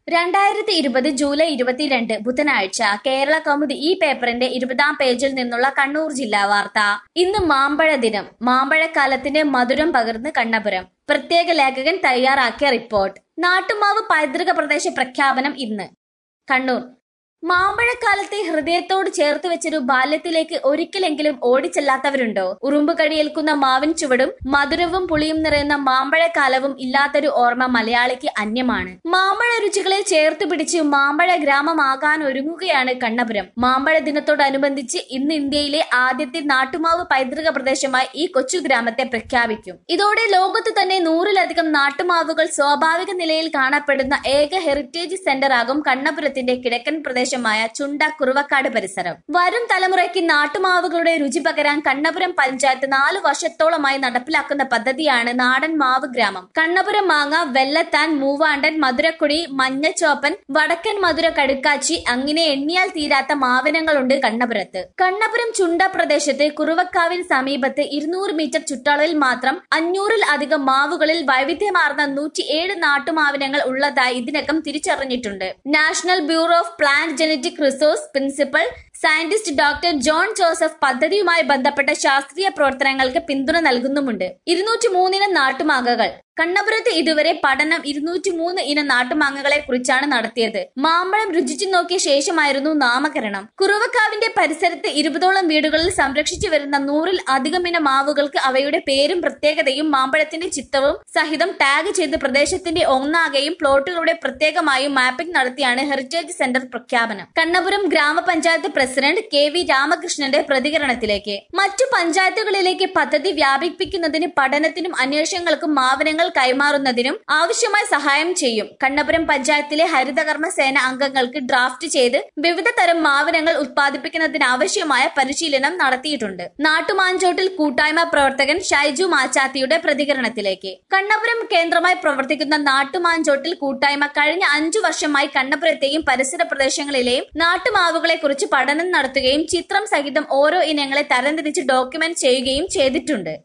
രണ്ടായിരത്തി ഇരുപത് ജൂലൈ ഇരുപത്തിരണ്ട് ബുധനാഴ്ച കേരള കൗമുദി ഈ പേപ്പറിന്റെ ഇരുപതാം പേജിൽ നിന്നുള്ള കണ്ണൂർ ജില്ലാ വാർത്ത ഇന്ന് മാമ്പഴ ദിനം മാമ്പഴക്കാലത്തിന്റെ മധുരം പകർന്ന് കണ്ണപുരം പ്രത്യേക ലേഖകൻ തയ്യാറാക്കിയ റിപ്പോർട്ട് നാട്ടുമാവ് പൈതൃക പ്രദേശ പ്രഖ്യാപനം ഇന്ന് കണ്ണൂർ മാമ്പഴക്കാലത്തെ ഹൃദയത്തോട് ചേർത്ത് വെച്ചൊരു ബാല്യത്തിലേക്ക് ഒരിക്കലെങ്കിലും ഓടിച്ചെല്ലാത്തവരുണ്ടോ ഉറുമ്പ് കടിയേൽക്കുന്ന മാവിൻ ചുവടും മധുരവും പുളിയും നിറയുന്ന മാമ്പഴക്കാലവും ഇല്ലാത്തൊരു ഓർമ്മ മലയാളിക്ക് അന്യമാണ് മാമ്പഴ രുചികളെ ചേർത്ത് പിടിച്ച് മാമ്പഴ ഗ്രാമമാകാൻ ഒരുങ്ങുകയാണ് കണ്ണപുരം മാമ്പഴ ദിനത്തോടനുബന്ധിച്ച് ഇന്ന് ഇന്ത്യയിലെ ആദ്യത്തെ നാട്ടുമാവ് പൈതൃക പ്രദേശമായി ഈ കൊച്ചു ഗ്രാമത്തെ പ്രഖ്യാപിക്കും ഇതോടെ ലോകത്ത് തന്നെ നൂറിലധികം നാട്ടുമാവുകൾ സ്വാഭാവിക നിലയിൽ കാണപ്പെടുന്ന ഏക ഹെറിറ്റേജ് സെന്ററാകും കണ്ണപുരത്തിന്റെ കിഴക്കൻ പ്രദേശമായ ചുണ്ട കുറുവക്കാട് പരിസരം വരും തലമുറയ്ക്ക് നാട്ടുമാവുകളുടെ രുചി പകരാൻ കണ്ണപുരം പഞ്ചായത്ത് നാലു വർഷത്തോളമായി നടപ്പിലാക്കുന്ന പദ്ധതിയാണ് നാടൻ മാവ് ഗ്രാമം കണ്ണപുരം മാങ്ങ വെള്ളത്താൻ മൂവാണ്ടൻ മധുരക്കുടി മഞ്ഞച്ചോപ്പൻ വടക്കൻ മധുര കടുക്കാച്ചി അങ്ങനെ എണ്ണിയാൽ തീരാത്ത മാവിനങ്ങളുണ്ട് കണ്ണപുരത്ത് കണ്ണപുരം ചുണ്ട പ്രദേശത്ത് കുറുവക്കാവിന് സമീപത്ത് ഇരുന്നൂറ് മീറ്റർ ചുറ്റളവിൽ മാത്രം അഞ്ഞൂറിൽ അധികം മാവുകളിൽ വൈവിധ്യമാർന്ന നൂറ്റിയേഴ് നാട്ടുമാവിനങ്ങൾ ഉള്ളതായി ഇതിനകം തിരിച്ചറിഞ്ഞിട്ടുണ്ട് national bureau of plant genetic resource principal scientist doctor John Joseph പദ്ധതിയുമായി ബന്ധപ്പെട്ട ശാസ്ത്രീയ പ്രവർത്തനങ്ങൾക്ക് പിന്തുണ നൽകുന്നുമുണ്ട് ഇരുന്നൂറ്റി മൂന്നിനം നാട്ടുമാങ്ങകൾ കണ്ണപുരത്ത് ഇതുവരെ പഠനം ഇരുന്നൂറ്റി മൂന്ന് ഇനം നാട്ടുമാങ്ങകളെ കുറിച്ചാണ് നടത്തിയത് മാമ്പഴം രുചിച്ചു നോക്കിയ ശേഷമായിരുന്നു നാമകരണം കുറുവക്കാവിന്റെ പരിസരത്ത് ഇരുപതോളം വീടുകളിൽ സംരക്ഷിച്ചു വരുന്ന നൂറിൽ അധികം ഇനം മാവുകൾക്ക് അവയുടെ പേരും പ്രത്യേകതയും മാമ്പഴത്തിന്റെ ചിത്രവും സഹിതം ടാഗ് ചെയ്ത് പ്രദേശത്തിന്റെ ഒന്നാകെയും പ്ലോട്ടുകളുടെ പ്രത്യേകമായും മാപ്പിംഗ് നടത്തിയാണ് ഹെറിറ്റേജ് സെന്റർ പ്രഖ്യാപനം കണ്ണപുരം ഗ്രാമപഞ്ചായത്ത് പ്രസിഡന്റ് കെ വി രാമകൃഷ്ണന്റെ പ്രതികരണത്തിലേക്ക് മറ്റു പഞ്ചായത്തുകളിലേക്ക് പദ്ധതി വ്യാപിപ്പിക്കുന്നതിന് പഠനത്തിനും അന്വേഷണങ്ങൾക്കും മാവനങ്ങൾ കൈമാറുന്നതിനും ആവശ്യമായ സഹായം ചെയ്യും കണ്ണപുരം പഞ്ചായത്തിലെ ഹരിതകർമ്മ സേന അംഗങ്ങൾക്ക് ഡ്രാഫ്റ്റ് ചെയ്ത് വിവിധ തരം മാവനങ്ങൾ ഉത്പാദിപ്പിക്കുന്നതിന് ആവശ്യമായ പരിശീലനം നടത്തിയിട്ടുണ്ട് നാട്ടുമാഞ്ചോട്ടിൽ കൂട്ടായ്മ പ്രവർത്തകൻ ഷൈജു മാച്ചാത്തിയുടെ പ്രതികരണത്തിലേക്ക് കണ്ണപുരം കേന്ദ്രമായി പ്രവർത്തിക്കുന്ന നാട്ടുമാഞ്ചോട്ടിൽ കൂട്ടായ്മ കഴിഞ്ഞ അഞ്ചു വർഷമായി കണ്ണപുരത്തെയും പരിസര പ്രദേശങ്ങളിലെയും നാട്ടുമാവുകളെ കുറിച്ച് പഠനം നടത്തുകയും ചിത്രം സഹിതം ഓരോ ഇനങ്ങളെ തരംതിരിച്ച് ഡോക്യുമെന്റ് ചെയ്യുകയും ചെയ്തിട്ടുണ്ട്